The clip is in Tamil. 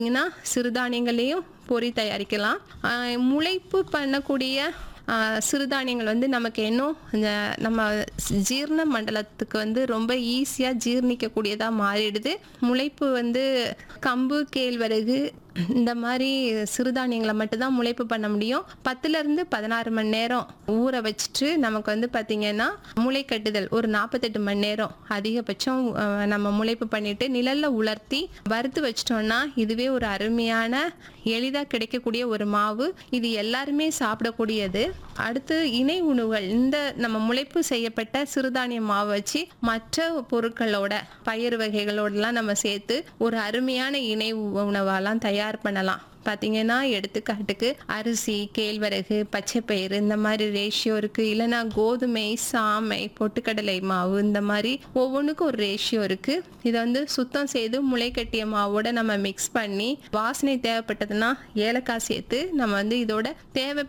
பார்த்தீங்கன்னா சிறுதானியங்களையும் பொரி தயாரிக்கலாம் ஆஹ் முளைப்பு பண்ணக்கூடிய ஆஹ் சிறுதானியங்கள் வந்து நமக்கு இன்னும் இந்த நம்ம ஜீரண மண்டலத்துக்கு வந்து ரொம்ப ஈஸியாக ஜீர்ணிக்கக்கூடியதாக மாறிடுது முளைப்பு வந்து கம்பு கேழ்வரகு இந்த மாதிரி சிறுதானியங்களை மட்டும்தான் முளைப்பு பண்ண முடியும் பத்துலேருந்து பதினாறு மணி நேரம் ஊற வச்சுட்டு நமக்கு வந்து பார்த்திங்கன்னா முளை கட்டுதல் ஒரு நாற்பத்தெட்டு மணி நேரம் அதிகபட்சம் அஹ், நம்ம முளைப்பு பண்ணிட்டு நிழல்ல உலர்த்தி வறுத்து வச்சிட்டோம்னா இதுவே ஒரு அருமையான எளிதாக கிடைக்கக்கூடிய ஒரு மாவு இது எல்லாருமே சாப்பிடக்கூடியது அடுத்து இணை உணவுகள் இந்த நம்ம முளைப்பு செய்யப்பட்ட சிறுதானிய மாவு வச்சு மற்ற பொருட்களோட பயிர் வகைகளோடலாம் நம்ம சேர்த்து ஒரு அருமையான இணை உணவாலாம் தயார் பண்ணலாம் பார்த்தீங்கன்னா எடுத்துக்காட்டுக்கு அரிசி கேழ்வரகு பச்சைப்பயிறு இந்த மாதிரி ரேஷியோ இருக்குது இல்லைன்னா கோதுமை சாமை பொட்டுக்கடலை மாவு இந்த மாதிரி ஒவ்வொன்றுக்கும் ஒரு ரேஷியோ இருக்குது இதை வந்து சுத்தம் செய்து முளை கட்டிய மாவோட நம்ம மிக்ஸ் பண்ணி வாசனை தேவைப்பட்டதுன்னா ஏலக்காய் சேர்த்து நம்ம வந்து இதோட தேவை